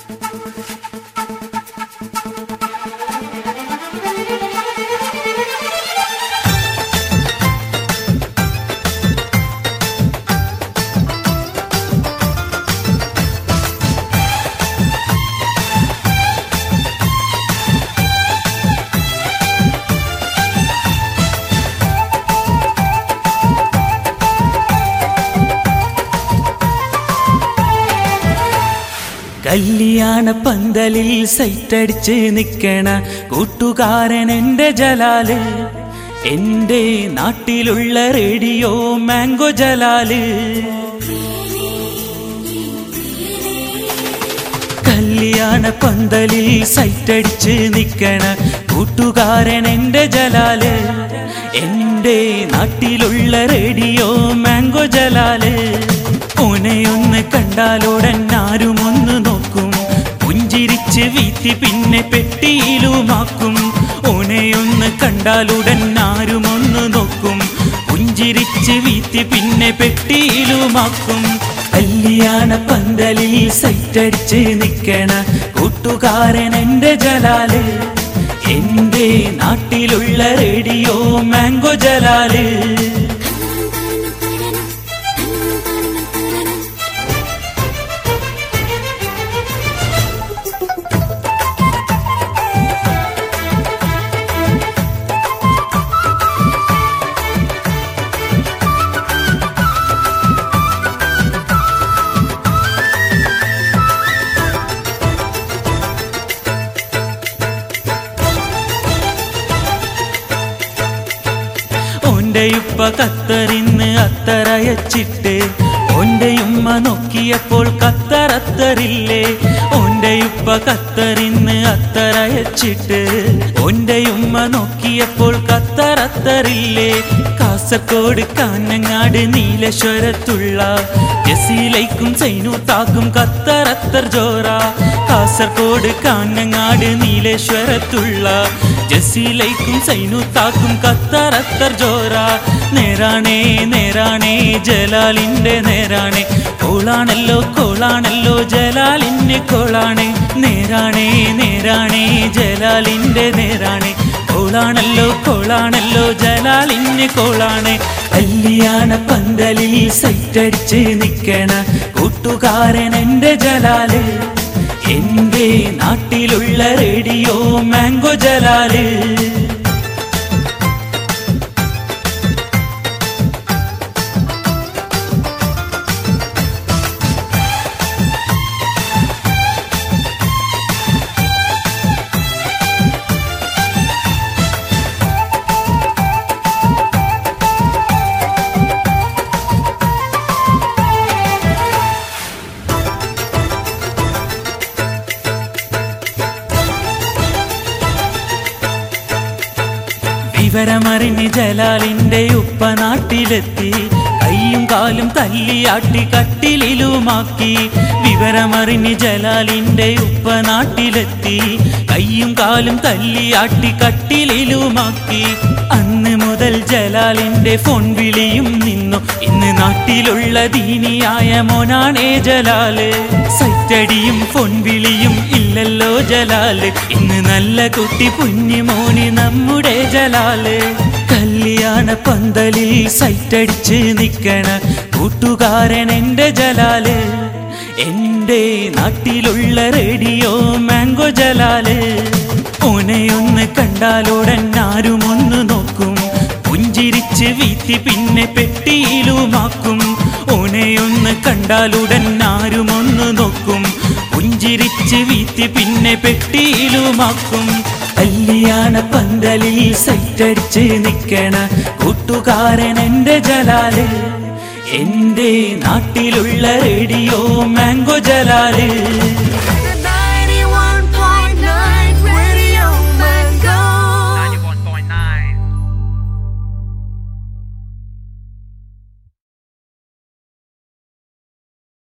കല്യാണ പന്തലിൽ സൈറ്റടിച്ച് നിക്കണ കൂട്ടുകാരൻ എന്റെ ജലാല് എന്റെ നാട്ടിലുള്ള റേഡിയോ മാംഗോ ജലാല് കല്യാണ പന്തലിൽ സൈറ്റടിച്ച് നിക്കണ കൂട്ടുകാരൻ എന്റെ ജലാല് എന്റെ നാട്ടിലുള്ള റേഡിയോ മാംഗോ ജലാല് ഓനെയൊന്ന് കണ്ടാലോടൻ ആരും ഒന്ന് നോക്കും പുഞ്ചിരിച്ച് വീത്തി പിന്നെ പെട്ടിയിലുമാക്കും ഓനെയൊന്ന് കണ്ടാലുടൻ ആരും ഒന്ന് നോക്കും പുഞ്ചിരിച്ച് വീത്തി പിന്നെ പെട്ടിയിലുമാക്കും കല്യാണ പന്തലിൽ സൈറ്റടിച്ച് നിക്കണ കൂട്ടുകാരൻ എന്റെ ജലാല് എന്റെ നാട്ടിലുള്ള റേഡിയോ മാംഗോ ജലാല് ഓന്റെയുപ്പ കത്തറിന്ന് അത്തറയച്ചിട്ട് ഓന്റെയുമ്മ നോക്കിയപ്പോൾ കത്തറത്തറില്ലേ ഓന്റെയുപ്പ കത്തറിന്ന് അത്തറയച്ചിട്ട് ഓന്റെയുമ്മ നോക്കിയപ്പോൾ കത്തറത്തറില്ലേ കാസർഗോഡ് കാഞ്ഞങ്ങാട് നീലേശ്വരത്തുള്ള ജസീലൈക്കും സൈനൂത്താക്കും കത്തറത്തർ ജോറ കാസർഗോഡ് കാഞ്ഞങ്ങാട് നീലേശ്വരത്തുള്ള ജസീലൈക്കും സൈനൂത്താക്കും കത്തറത്തർ ജോറ നേരാണേ നേരാണേ ജലാലിന്റെ നേരാണേ കോളാണല്ലോ കോളാണല്ലോ ജലാലിന്റെ കോളാണേ നേരാണേ നേരാണേ ജലാലിന്റെ നേരാണേ കോളാണല്ലോ കോളാണല്ലോ ജലാലിന് കോളാണ് കല്യാണ പന്തലിൽ സൈറ്റടിച്ച് നിക്കണ കൂട്ടുകാരൻ എന്റെ ജലാല് എന്റെ നാട്ടിലുള്ള റേഡിയോ മാംഗോ ജലാല് വിവരമറിഞ്ഞ് ജലാലിന്റെ ഉപ്പ നാട്ടിലെത്തി കൈയും കാലും തല്ലിയാട്ടി കട്ടിലിലുമാക്കി വിവരമറിഞ്ഞ് ജലാലിന്റെ ഉപ്പ നാട്ടിലെത്തി കൈയും കാലും തല്ലിയാട്ടി കട്ടിലിലുമാക്കി അന്ന് മുതൽ ജലാലിന്റെ ഫോൺ വിളിയും നിന്നു ഇന്ന് നാട്ടിലുള്ള ദീനിയായ മോനാണേ ജലാല് സൈറ്റടിയും ഫോൺ വിളിയും ഇല്ലല്ലോ ജലാല് ഇന്ന് നല്ല കുട്ടി പുണ്യമോനി നമ്മുടെ ജലാല് കല്യാണ പന്തലിൽ സൈറ്റടിച്ച് നിക്കണ കൂട്ടുകാരൻ എന്റെ ജലാല് എന്റെ നാട്ടിലുള്ള റേഡിയോ മാംഗോ ജലാല് ഓനെയൊന്ന് കണ്ടാലോടൻ ആരും ഒന്ന് നോക്കും പുഞ്ചിരിച്ച് വീത്തി പിന്നെ പെട്ടിയിലുമാക്കും ഓനെയൊന്ന് കണ്ടാലുടൻ ആരും ഒന്ന് നോക്കും പുഞ്ചിരിച്ച് വീത്തി പിന്നെ പെട്ടിയിലുമാക്കും കല്യാണ പന്തലിൽ സൈറ്റടിച്ച് നിക്കണ കൂട്ടുകാരൻ എന്റെ ജലാല് എന്റെ നാട്ടിലുള്ള റേഡിയോ മാംഗോ ജലാല്